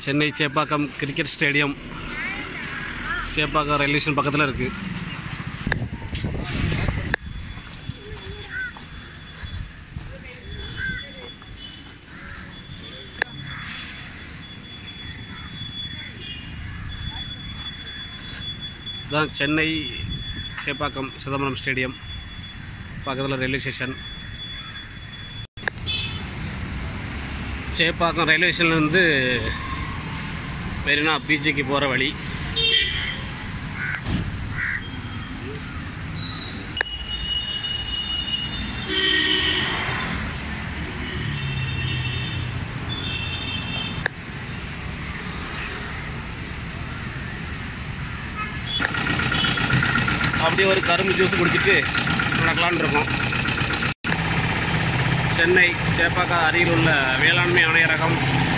Chennai Chepauk cricket stadium Chepauk railway station பக்கத்தில் இருக்குது இதான் சென்னை சேப்பாக்கம் சிதம்பரம் ஸ்டேடியம் பக்கத்தில் ரயில்வே ஸ்டேஷன் சேப்பாக்கம் ரயில்வே ஸ்டேஷன்லேருந்து மெரினா பீச்சுக்கு போகிற வழி அப்படியே ஒரு கரும்பு ஜூஸ் குடிச்சிட்டு நடக்கலான்னு இருக்கோம் சென்னை சேப்பாக்கா அருகில் உள்ள வேளாண்மை ஆணையரகம்